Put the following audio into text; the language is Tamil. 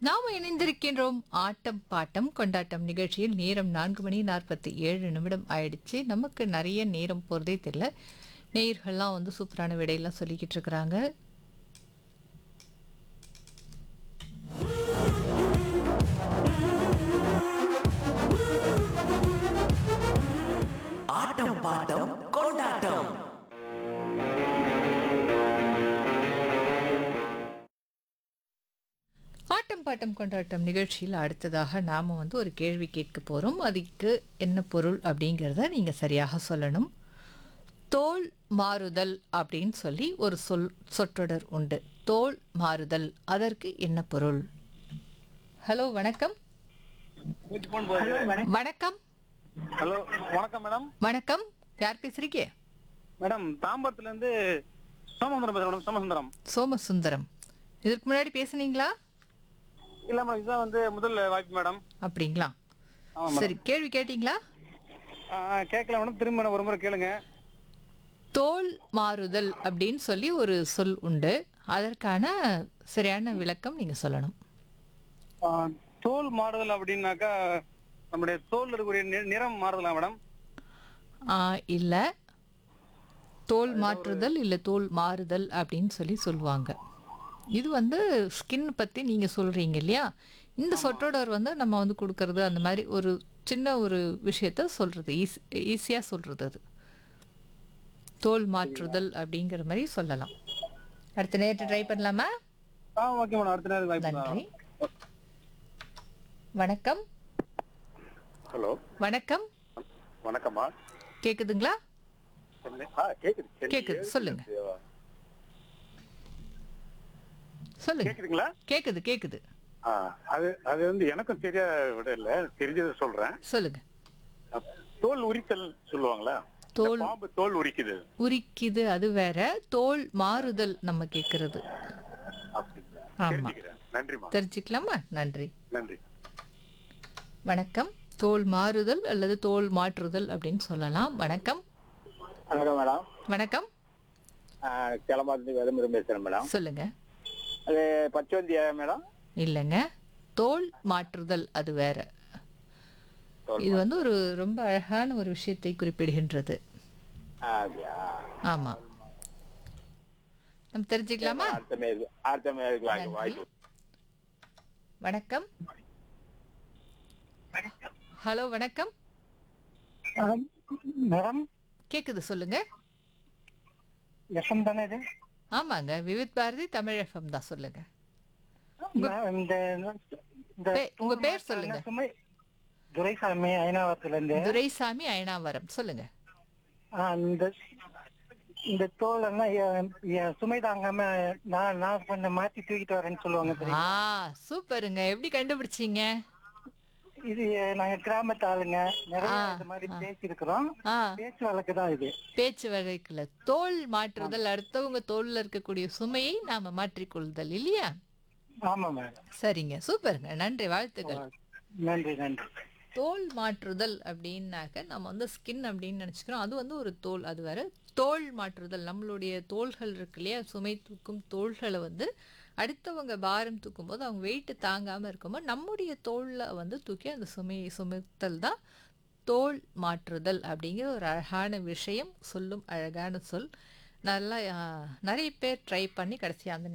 நாம் இணைந்திருக்கின்றோம் ஆட்டம் பாட்டம் கொண்டாட்டம் நிகழ்ச்சியில் நேரம் நான்கு மணி நாற்பத்தி ஏழு நிமிடம் ஆயிடுச்சு நமக்கு நிறைய நேரம் போகிறதே தெரியல நேயர்கள்லாம் வந்து சூப்பரான விடையெல்லாம் சொல்லிக்கிட்டு இருக்கிறாங்க ஆட்டம் பாட்டம் கொண்டாட்டம் ஆட்டம் பாட்டம் கொண்டாட்டம் நிகழ்ச்சியில் அடுத்ததாக நாம் வந்து ஒரு கேள்வி கேட்க போகிறோம் அதுக்கு என்ன பொருள் அப்படிங்கிறத நீங்கள் சரியாக சொல்லணும் தோல் மாறுதல் அப்படின்னு சொல்லி ஒரு சொல் சொற்றொடர் உண்டு தோல் மாறுதல் அதற்கு என்ன பொருள் ஹலோ வணக்கம் வணக்கம் ஹலோ வணக்கம் மேடம் வணக்கம் யார் பேசுறீங்க மேடம் தாம்பரத்துல இருந்து சோமசுந்தரம் பேசுறேன் மேடம் சோமசுந்தரம் சோமசுந்தரம் இதற்கு முன்னாடி பேசுனீங்களா இல்ல மேடம் இதுதான் வந்து முதல் வாய்ப்பு மேடம் அப்படிங்களா ஆமா மேடம் சரி கேள்வி கேட்டீங்களா ஆ, ஆ, கேட்கல மேடம் திரும்ப மேடம் ஒரு முறை கேளுங்க தோல் மாறுதல் அப்படின்னு சொல்லி ஒரு சொல் உண்டு அதற்கான சரியான விளக்கம் நீங்க சொல்லணும் ஆ, தோல் மாறுதல் அப்படின்னாக்கா நம்முடைய தோல் இருக்கக்கூடிய நி- நிறம் மாறுதலா மேடம் ஆ, இல்ல தோல் மாற்றுதல் இல்ல தோல் மாறுதல் அப்படின்னு சொல்லி சொல்லுவாங்க இது வந்து ஸ்கின் பத்தி நீங்க சொல்றீங்க இல்லையா இந்த சொற்றொடர் வந்து நம்ம வந்து கொடுக்கறது அந்த மாதிரி ஒரு சின்ன ஒரு விஷயத்த சொல்றது ஈஸி ஈஸியா சொல்றது அது தோல் மாற்றுதல் அப்படிங்கிற மாதிரி சொல்லலாம் அடுத்த நேரத்தை ட்ரை பண்ணலாமா ஆ ஓகே மேடம் அடுத்த நேரம் வாய்ப்பு தான். நன்றி வணக்கம் ஹலோ வணக்கம் வணக்கம்மா கேக்குதுங்களா சென்னை ஆ கேக்குது சென்னை கேக்குது, சொல்லுங்க. சொல்லுங்க கேக்குதுங்களா கேக்குது கேக்குது ஆ அது அது வந்து எனக்கும் தெரிய விட இல்ல தெரிஞ்சதை சொல்றேன் சொல்லுங்க தோல் உரித்தல் சொல்லுவாங்களா தோல் இந்த பாம்பு தோல் உரிக்குது உரிக்குது அது வேற தோல் மாறுதல் நம்ம கேக்குறது அப்படிங்களா ஆமா தெரிஞ்சுக்கிறேன் நன்றிம்மா தெரிஞ்சுக்கலாமா நன்றி நன்றி வணக்கம் தோல் மாறுதல் அல்லது தோல் மாற்றுதல் அப்படின்னு சொல்லலாம் வணக்கம் வணக்கம் மேடம் வணக்கம் கிளம்பாத்து வெறும் பேசுறேன் மேடம் சொல்லுங்க அது பச்சவந்தியா மேடம் இல்லைங்க தோல் மாற்றுதல் அது வேற தோல் இது வந்து ஒரு ரொம்ப அழகான ஒரு விஷயத்தை குறிப்பிடுகின்றது அப்படியா ஆமா நம்ம தெரிஞ்சுக்கலாமா அடுத்த மேற்கு அடுத்த மேற்கு வாய்ப்பு வாய்ப்பு வணக்கம் ஹலோ வணக்கம் மேடம் கேக்குது சொல்லுங்க எஃப்எம் தானே இது ஆமாங்க விவித் பாரதி தமிழ் எஃப்எம் தான் சொல்லுங்க இந்த இந்த பே- உங்க பேர் சொல்லுங்க சுமை துரைசாமி ஐநாவரத்துல இருந்து துரைசாமி அயனாவரம் சொல்லுங்க இந்த இந்த தோல் எல்லாம் சுமை தாங்காம நான் நான் கொஞ்சம் மாத்தி தூக்கிட்டு வரேன்னு சொல்லுவாங்க ஆ சூப்பருங்க எப்படி கண்டுபிடிச்சீங்க இது நாங்க கிராமத்து ஆளுங்க நிறைய ஆ, இந்த மாதிரி பேசியிருக்கிறோம் ஆ பேச்சு வழக்கு தான் இது பேச்சு வகைக்குள்ள தோல் மாற்றுதல் அடுத்தவங்க தோல்ல இருக்கக்கூடிய சுமையை நாம மாற்றிக்கொள்ளுதல் இல்லையா ஆமா மேடம் சரிங்க சூப்பருங்க நன்றி வாழ்த்துக்கள் நன்றி நன்றி தோல் மாற்றுதல் அப்படின்னாக்க நம்ம வந்து ஸ்கின் அப்படின்னு நினச்சிக்கிறோம் அது வந்து ஒரு தோல் அது வேற தோல் மாற்றுதல் நம்மளுடைய தோள்கள் இருக்கு இல்லையா சுமை தூக்கும் தோள்களை வந்து அடுத்தவங்க பாரம் தூக்கும்போது அவங்க வெயிட்டு தாங்காமல் இருக்கும்போது நம்முடைய தோளில் வந்து தூக்கி அந்த சுமையை சுமத்தல் தான் தோல் மாற்றுதல் அப்படிங்கிற ஒரு அழகான விஷயம் சொல்லும் அழகான சொல் நல்லா ஆ, நிறைய பேர் ட்ரை பண்ணி கடைசியாக அந்த